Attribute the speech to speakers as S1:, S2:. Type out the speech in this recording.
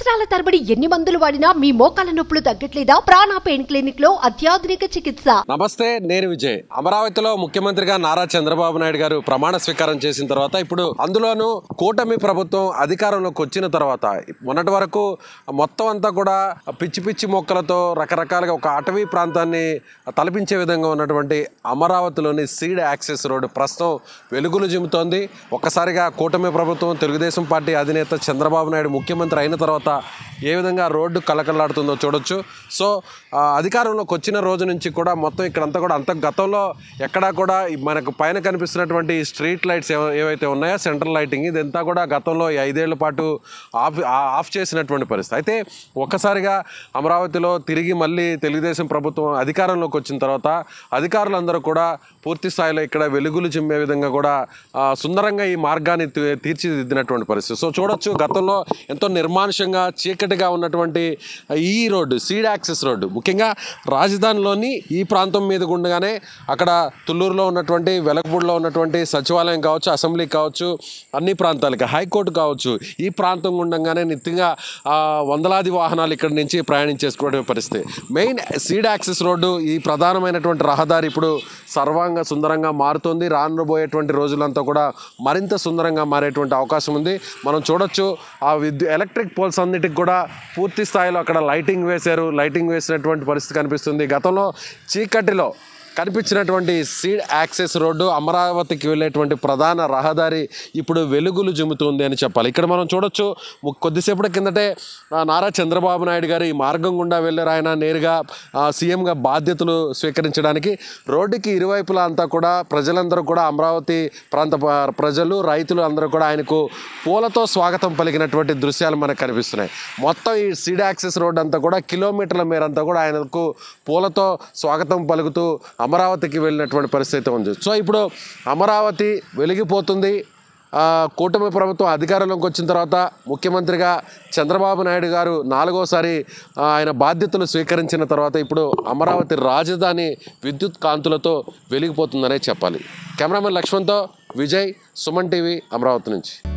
S1: సంవత్సరాల తరబడి ఎన్ని మందులు వాడినా మీ మోకాల నొప్పులు తగ్గట్లేదా ప్రాణ పెయిన్ క్లినిక్ లో అత్యాధునిక చికిత్స
S2: నమస్తే నేను విజయ్ అమరావతిలో ముఖ్యమంత్రిగా నారా చంద్రబాబు నాయుడు గారు ప్రమాణ స్వీకారం చేసిన తర్వాత ఇప్పుడు అందులోనూ కూటమి ప్రభుత్వం అధికారంలోకి వచ్చిన తర్వాత మొన్నటి వరకు మొత్తం అంతా కూడా పిచ్చి పిచ్చి మొక్కలతో రకరకాలుగా ఒక అటవీ ప్రాంతాన్ని తలపించే విధంగా ఉన్నటువంటి అమరావతిలోని సీడ్ యాక్సెస్ రోడ్డు ప్రస్తుతం వెలుగులు జిమ్ముతోంది ఒక్కసారిగా కూటమి ప్రభుత్వం తెలుగుదేశం పార్టీ అధినేత చంద్రబాబు నాయుడు ముఖ్యమంత్రి అయిన తర్వాత ఏ విధంగా రోడ్డు కలకలాడుతుందో చూడొచ్చు సో ఆ, అధికారంలోకి వచ్చిన రోజు నుంచి కూడా మొత్తం ఇక్కడంతా కూడా అంత గతంలో ఎక్కడా కూడా ఈ మనకు పైన కనిపిస్తున్నటువంటి ఈ స్ట్రీట్ లైట్స్ ఏవ- ఏవైతే ఉన్నాయో సెంట్రల్ లైటింగ్ ఇదంతా కూడా గతంలో ఈ ఐదేళ్ల పాటు ఆఫ్ ఆ- ఆఫ్ చేసినటువంటి పరిస్థితి అయితే ఒక్కసారిగా అమరావతిలో తిరిగి మళ్ళీ తెలుగుదేశం ప్రభుత్వం అధికారంలోకి వచ్చిన తర్వాత అధికారులందరూ కూడా పూర్తి స్థాయిలో ఇక్కడ వెలుగులు చిమ్మే విధంగా కూడా ఆ, సుందరంగా ఈ మార్గాన్ని తీ- తీర్చిదిద్దినటువంటి పరిస్థితి సో చూడొచ్చు గతంలో ఎంతో నిర్మానుషంగా చీకటిగా ఉన్నటువంటి ఈ రోడ్డు సీడ్ యాక్సెస్ రోడ్డు ముఖ్యంగా రాజధానిలోని ఈ ప్రాంతం మీద గుండగానే అక్కడ తుళ్ళూరులో ఉన్నటువంటి వెలకపూడిలో ఉన్నటువంటి సచివాలయం కావచ్చు అసెంబ్లీ కావచ్చు అన్ని ప్రాంతాలకి హైకోర్టు కావచ్చు ఈ ప్రాంతం గుండంగానే నిత్యంగా ఆ, వందలాది వాహనాలు ఇక్కడ నుంచి ప్రయాణించేసుకోవడం పరిస్థితి మెయిన్ సీడ్ యాక్సెస్ రోడ్డు ఈ ప్రధానమైనటువంటి రహదారి ఇప్పుడు సర్వాంగ సుందరంగా మారుతుంది రానుబోయేటువంటి రోజులంతా కూడా మరింత సుందరంగా మారేటువంటి అవకాశం ఉంది మనం చూడొచ్చు ఆ విద్యు ఎలక్ట్రిక్ పోల్స్ అన్నిటికి కూడా పూర్తి స్థాయిలో అక్కడ లైటింగ్ వేశారు లైటింగ్ వేసినటువంటి పరిస్థితి కనిపిస్తుంది గతంలో చీకటిలో కనిపించినటువంటి సీడ్ యాక్సెస్ రోడ్డు అమరావతికి వెళ్ళేటువంటి ప్రధాన రహదారి ఇప్పుడు వెలుగులు జుముతుంది అని చెప్పాలి ఇక్కడ మనం చూడొచ్చు ము- కొద్దిసేపటి కిందటే ఆ, నారా చంద్రబాబు నాయుడు గారు ఈ మార్గం గుండా వెళ్ళారు ఆయన నేరుగా ఆ, సీఎంగా బాధ్యతలు స్వీకరించడానికి రోడ్డుకి ఇరువైపులా అంతా కూడా ప్రజలందరూ కూడా అమరావతి ప్రాంత ప- ప్రజలు రైతులు అందరూ కూడా ఆయనకు పూలతో స్వాగతం పలికినటువంటి దృశ్యాలు మనకు కనిపిస్తున్నాయి మొత్తం ఈ సీడ్ యాక్సెస్ రోడ్ అంతా కూడా కిలోమీటర్ల మేరంతా కూడా ఆయనకు పూలతో స్వాగతం పలుకుతూ అమరావతికి వెళ్ళినటువంటి పరిస్థితి ఉంది సో ఇప్పుడు అమరావతి వెలిగిపోతుంది ఆ, కూటమి ప్రభుత్వం అధికారంలోకి వచ్చిన తర్వాత ముఖ్యమంత్రిగా చంద్రబాబు నాయుడు గారు నాలుగోసారి ఆ, ఆయన బాధ్యతలు స్వీకరించిన తర్వాత ఇప్పుడు అమరావతి రాజధాని విద్యుత్ కాంతులతో వెలిగిపోతుందనే చెప్పాలి కెమెరామెన్ లక్ష్మణ్తో విజయ్ సుమన్ టీవీ అమరావతి నుంచి